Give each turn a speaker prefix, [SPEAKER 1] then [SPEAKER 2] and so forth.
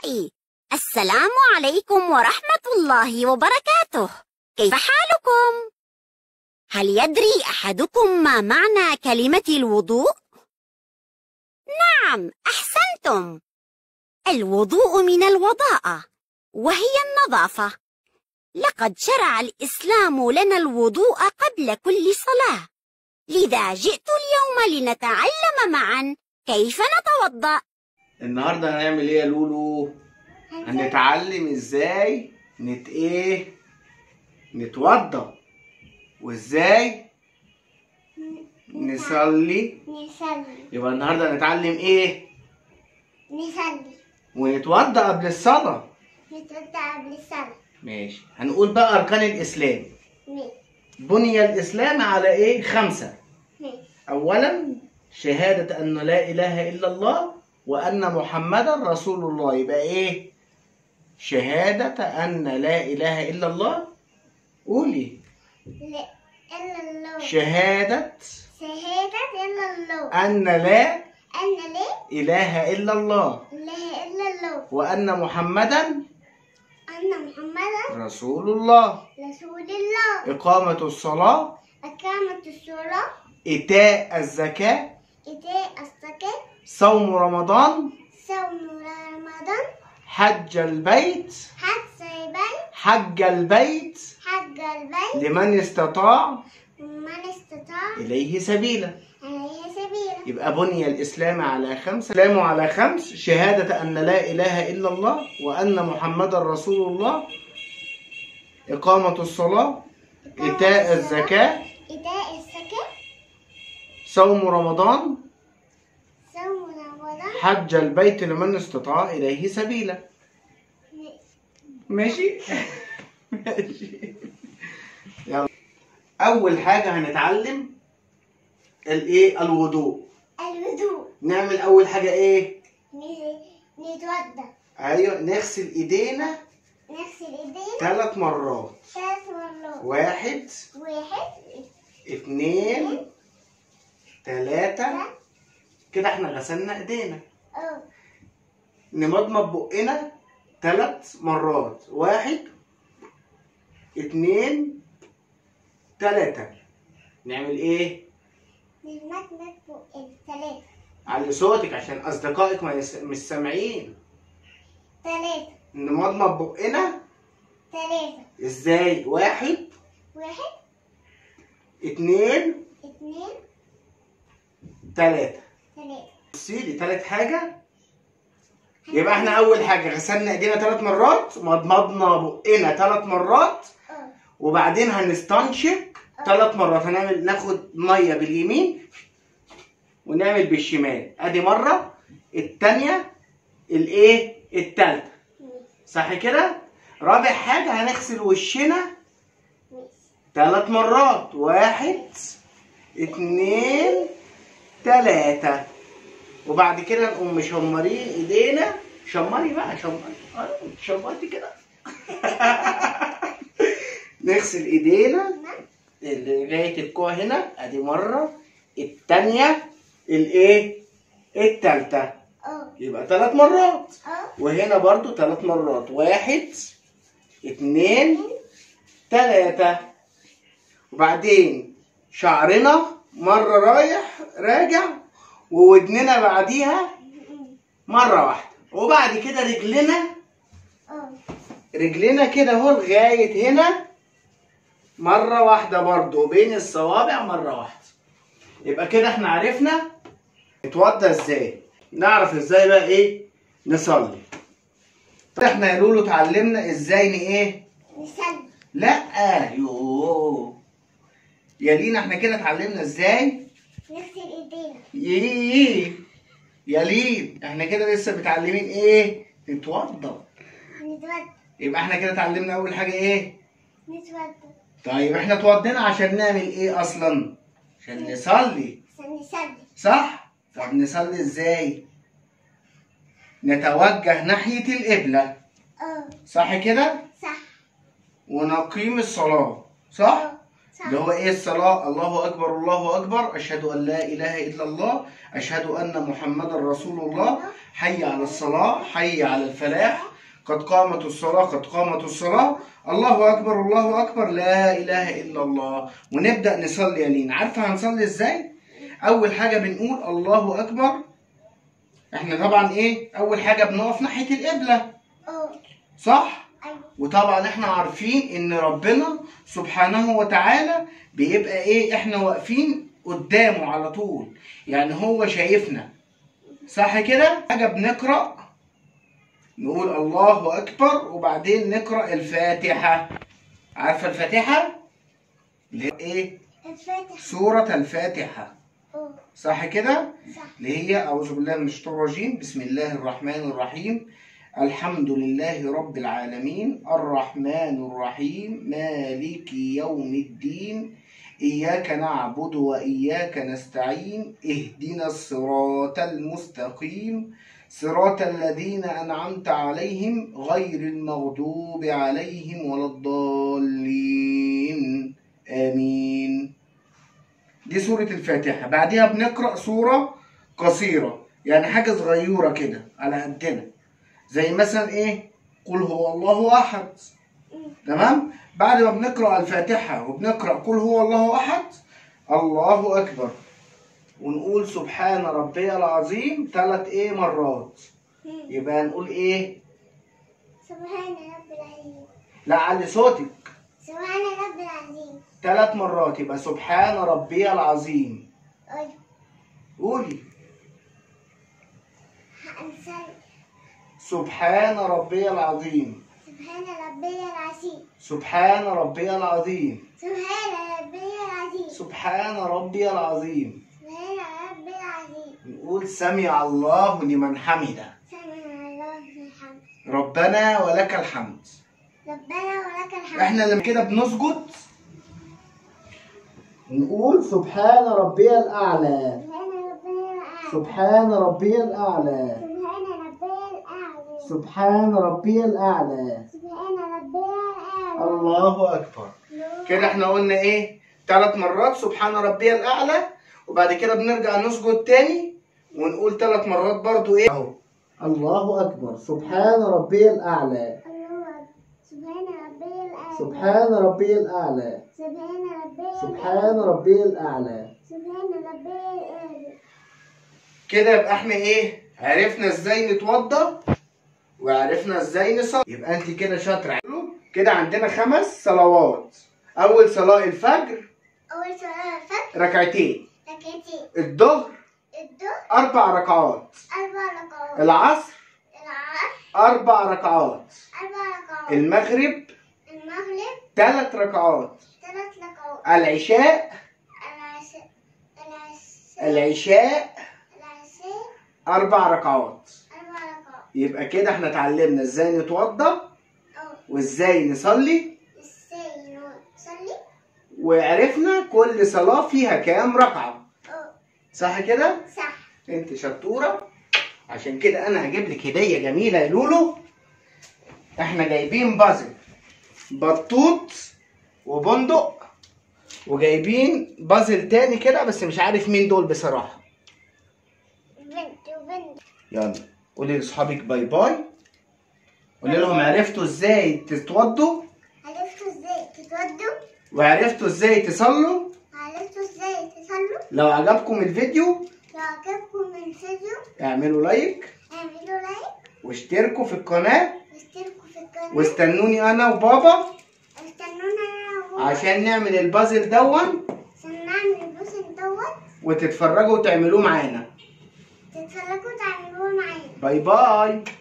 [SPEAKER 1] أصدقائي السلام عليكم ورحمة الله وبركاته كيف حالكم؟ هل يدري أحدكم ما معنى كلمة الوضوء؟ نعم أحسنتم الوضوء من الوضاءة وهي النظافة لقد شرع الإسلام لنا الوضوء قبل كل صلاة لذا جئت اليوم لنتعلم معا كيف نتوضأ
[SPEAKER 2] النهارده هنعمل ايه يا لولو هنتعلم ازاي نت ايه نتوضى وازاي نصلي
[SPEAKER 3] نصلي
[SPEAKER 2] يبقى النهارده هنتعلم ايه
[SPEAKER 3] نصلي
[SPEAKER 2] ونتوضى قبل الصلاه
[SPEAKER 3] نتوضع قبل الصلاة
[SPEAKER 2] ماشي هنقول بقى اركان الاسلام
[SPEAKER 3] ماشي
[SPEAKER 2] بني الاسلام على ايه خمسه
[SPEAKER 3] ماشي
[SPEAKER 2] اولا شهاده ان لا اله الا الله وان محمدا رسول الله يبقى ايه شهاده ان لا اله الا الله قولي
[SPEAKER 3] لا إلا الله
[SPEAKER 2] شهاده
[SPEAKER 3] شهادة إلا الله
[SPEAKER 2] ان لا
[SPEAKER 3] أن لا
[SPEAKER 2] اله الا الله
[SPEAKER 3] إله إلا الله
[SPEAKER 2] وان محمدا
[SPEAKER 3] أن محمدا
[SPEAKER 2] رسول الله
[SPEAKER 3] رسول الله
[SPEAKER 2] اقامه الصلاه
[SPEAKER 3] أقامة الصلاة
[SPEAKER 2] ايتاء الزكاه
[SPEAKER 3] إيتاء الزكاة
[SPEAKER 2] صوم رمضان
[SPEAKER 3] صوم رمضان
[SPEAKER 2] حج البيت
[SPEAKER 3] حج البيت
[SPEAKER 2] حج البيت
[SPEAKER 3] حج البيت
[SPEAKER 2] لمن استطاع
[SPEAKER 3] من استطاع
[SPEAKER 2] إليه سبيلا
[SPEAKER 3] عليه سبيلا
[SPEAKER 2] يبقى بني الإسلام على خمس الإسلام على خمس شهادة أن لا إله إلا الله وأن محمدا رسول الله إقامة الصلاة إيتاء الزكاة
[SPEAKER 3] إيتاء الزكاة
[SPEAKER 2] صوم رمضان
[SPEAKER 3] صوم رمضان
[SPEAKER 2] حج البيت لمن استطاع إليه سبيلا ماشي ماشي يلا أول حاجة هنتعلم الإيه الوضوء
[SPEAKER 3] الوضوء
[SPEAKER 2] نعمل أول حاجة إيه
[SPEAKER 3] ن- نتوضا
[SPEAKER 2] ايوه نغسل ايدينا
[SPEAKER 3] نغسل ايدينا
[SPEAKER 2] ثلاث مرات
[SPEAKER 3] ثلاث مرات
[SPEAKER 2] واحد
[SPEAKER 3] واحد
[SPEAKER 2] اتنين تلاتة
[SPEAKER 3] ثلاثة
[SPEAKER 2] كده احنا غسلنا ايدينا
[SPEAKER 3] اه
[SPEAKER 2] نمضمض بقنا ثلاث مرات واحد اتنين تلاتة نعمل ايه
[SPEAKER 3] نتمتمت فوق الثلاثة
[SPEAKER 2] علي صوتك عشان اصدقائك ما يس... مش سامعين
[SPEAKER 3] ثلاثة
[SPEAKER 2] نمضمض بقنا
[SPEAKER 3] ثلاثة
[SPEAKER 2] ازاي واحد
[SPEAKER 3] واحد
[SPEAKER 2] اتنين
[SPEAKER 3] اثنين
[SPEAKER 2] تلاتة
[SPEAKER 3] ثلاثة
[SPEAKER 2] بصي دي تالت حاجة يبقى احنا اول حاجه غسلنا ايدينا ثلاث مرات مضمضنا بقنا ثلاث مرات
[SPEAKER 3] اه
[SPEAKER 2] وبعدين هنستنشق ثلاث مرات هنعمل ناخد ميه باليمين ونعمل بالشمال ادي مره الثانيه الايه الثالثه صح كده رابع حاجه هنغسل وشنا
[SPEAKER 3] ماشي
[SPEAKER 2] ثلاث مرات واحد اتنين تلاتة وبعد كده نقوم مشمرين ايدينا شمري بقى شمري اه شمرتي كده نغسل ايدينا لغاية الكوع هنا ادي مرة التانية الايه التالتة
[SPEAKER 3] اه
[SPEAKER 2] يبقى ثلاث مرات
[SPEAKER 3] اه
[SPEAKER 2] وهنا برضو ثلاث مرات واحد اتنين تلاتة وبعدين شعرنا مرة رايح راجع وودننا بعديها مرة واحدة وبعد كده رجلنا
[SPEAKER 3] اه
[SPEAKER 2] رجلنا كده اهو لغاية هنا مرة واحدة برضو بين الصوابع مرة واحدة يبقى كده احنا عرفنا نتوضى ازاي نعرف ازاي بقى ايه نصلي طب احنا يا لولو اتعلمنا ازاي ن ايه
[SPEAKER 3] نصلي
[SPEAKER 2] لا يوه يا لينا احنا كده اتعلمنا ازاي
[SPEAKER 3] نغسل ايدينا
[SPEAKER 2] ييه يا لين احنا كده لسه متعلمين ايه نتوضى
[SPEAKER 3] نتوضا
[SPEAKER 2] يبقى احنا كده اتعلمنا اول حاجه ايه
[SPEAKER 3] نتوضا
[SPEAKER 2] طيب احنا اتوضينا عشان نعمل ايه اصلا عشان نصلي
[SPEAKER 3] عشان نصلي
[SPEAKER 2] صح طب نصلي ازاي نتوجه ناحيه القبله
[SPEAKER 3] اه
[SPEAKER 2] صح كده
[SPEAKER 3] صح
[SPEAKER 2] ونقيم الصلاه صح
[SPEAKER 3] صح.
[SPEAKER 2] اللي هو ايه الصلاة الله اكبر الله اكبر اشهد ان لا اله الا الله اشهد ان محمدا رسول الله حي على الصلاة حي على الفلاح قد قامت الصلاة قد قامت الصلاة الله أكبر الله أكبر لا إله إلا الله ونبدأ نصلي يا لين عارفة هنصلي إزاي؟ أول حاجة بنقول الله أكبر إحنا طبعا إيه؟ أول حاجة بنقف ناحية القبلة
[SPEAKER 3] اه
[SPEAKER 2] صح؟
[SPEAKER 3] ايوه
[SPEAKER 2] وطبعا إحنا عارفين إن ربنا سبحانه وتعالى بيبقى إيه؟ إحنا واقفين قدامه على طول يعني هو شايفنا صح كده؟ حاجة بنقرأ نقول الله أكبر وبعدين نقرأ الفاتحة عارفة الفاتحة؟ اللي هي إيه؟
[SPEAKER 3] الفاتح
[SPEAKER 2] سورة الفاتحة
[SPEAKER 3] اه
[SPEAKER 2] صح كده؟
[SPEAKER 3] صح
[SPEAKER 2] اللي هي أعوذ بالله من الشيطان الرجيم بسم الله الرحمن الرحيم الحمد لله رب العالمين الرحمن الرحيم مالك يوم الدين إياك نعبد وإياك نستعين اهدنا الصراط المستقيم صراط الذين أنعمت عليهم غير المغضوب عليهم ولا الضالين آمين دي سورة الفاتحة بعدها بنقرأ سورة قصيرة يعني حاجة صغيرة كده على قدنا زي مثلا ايه قل هو الله أحد تمام بعد ما بنقرأ الفاتحة وبنقرأ قل هو الله أحد الله أكبر ونقول سبحان ربي العظيم ثلاث ايه مرات يبقى نقول ايه
[SPEAKER 3] سبحان رب العظيم
[SPEAKER 2] لا علي صوتك
[SPEAKER 3] سبحان رب العظيم
[SPEAKER 2] ثلاث مرات يبقى سبحان ربي العظيم
[SPEAKER 3] ايوه
[SPEAKER 2] قولي
[SPEAKER 3] هنصلي
[SPEAKER 2] سبحان ربي العظيم
[SPEAKER 3] سبحان ربي العظيم
[SPEAKER 2] سبحان ربي العظيم
[SPEAKER 3] سبحان ربي العظيم
[SPEAKER 2] سبحان ربي العظيم
[SPEAKER 3] سبحان ربي العظيم
[SPEAKER 2] نقول سمع الله لمن حمده
[SPEAKER 3] سمع الله الحمد
[SPEAKER 2] ربنا ولك الحمد
[SPEAKER 3] ربنا ولك الحمد
[SPEAKER 2] احنا لما كده بنسجد نقول سبحان ربي الأعلى
[SPEAKER 3] سبحان ربي الأعلى
[SPEAKER 2] سبحان ربي الأعلى
[SPEAKER 3] سبحان ربي الأعلى
[SPEAKER 2] سبحان ربي الأعلى
[SPEAKER 3] سبحان ربي الأعلى
[SPEAKER 2] الله أكبر كده احنا قلنا ايه ثلاث مرات سبحان ربي الأعلى وبعد كده بنرجع نسجد تاني ونقول ثلاث مرات برضو ايه اهو الله أكبر سبحان ربي الأعلى
[SPEAKER 3] الله سبحان ربي الأعلى
[SPEAKER 2] سبحان ربي الأعلى
[SPEAKER 3] سبحان ربي
[SPEAKER 2] سبحان ربي الأعلى
[SPEAKER 3] سبحان ربي الأعلى
[SPEAKER 2] كده يبقى احنا ايه عرفنا ازاي نتوضى وعرفنا ازاي نصلي يبقى انت كده شاطره كده عندنا خمس صلوات اول صلاه الفجر
[SPEAKER 3] أول صلاة الفجر
[SPEAKER 2] ركعتين
[SPEAKER 3] ركعتين
[SPEAKER 2] الظهر
[SPEAKER 3] الظهر
[SPEAKER 2] اربع ركعات
[SPEAKER 3] أربع ركعات
[SPEAKER 2] العصر
[SPEAKER 3] العصر
[SPEAKER 2] اربع ركعات
[SPEAKER 3] أربع ركعات
[SPEAKER 2] المغرب
[SPEAKER 3] المغرب
[SPEAKER 2] ثلاث ركعات
[SPEAKER 3] ثلاث ركعات
[SPEAKER 2] العشاء
[SPEAKER 3] العشاء العشاء
[SPEAKER 2] العشاء
[SPEAKER 3] العشاء
[SPEAKER 2] اربع ركعات
[SPEAKER 3] أربع ركعات
[SPEAKER 2] يبقى كده احنا اتعلمنا ازاي نتوضى
[SPEAKER 3] أو
[SPEAKER 2] وازاي نصلي
[SPEAKER 3] ازاي نصلي
[SPEAKER 2] وعرفنا كل صلاة فيها كام ركعة
[SPEAKER 3] أو
[SPEAKER 2] صح كده؟
[SPEAKER 3] صح
[SPEAKER 2] انت شطورة عشان كده انا هجيب لك هدية جميلة يا لولو احنا جايبين بازل بطوط وبندق وجايبين بازل تاني كده بس مش عارف مين دول بصراحة
[SPEAKER 3] بنت وبنت
[SPEAKER 2] يلا قولي لاصحابك باي باي قولي لهم عرفتوا ازاي تتوضوا
[SPEAKER 3] عرفتوا ازاي تتودوا
[SPEAKER 2] وعرفتوا ازاي تصلوا
[SPEAKER 3] عرفتوا ازاي تصلوا
[SPEAKER 2] لو عجبكم الفيديو
[SPEAKER 3] لو عجبكم الفيديو
[SPEAKER 2] اعملوا لايك
[SPEAKER 3] اعملوا لايك
[SPEAKER 2] واشتركوا في القناة
[SPEAKER 3] واشتركوا في القناة
[SPEAKER 2] واستنوني انا وبابا
[SPEAKER 3] استنونا انا وهو
[SPEAKER 2] عشان نعمل البازل دون
[SPEAKER 3] عشان نعمل البوسن دوت
[SPEAKER 2] وتتفرجوا وتعملوه معانا
[SPEAKER 3] تتفرجوا تعملوه معانا
[SPEAKER 2] باي باي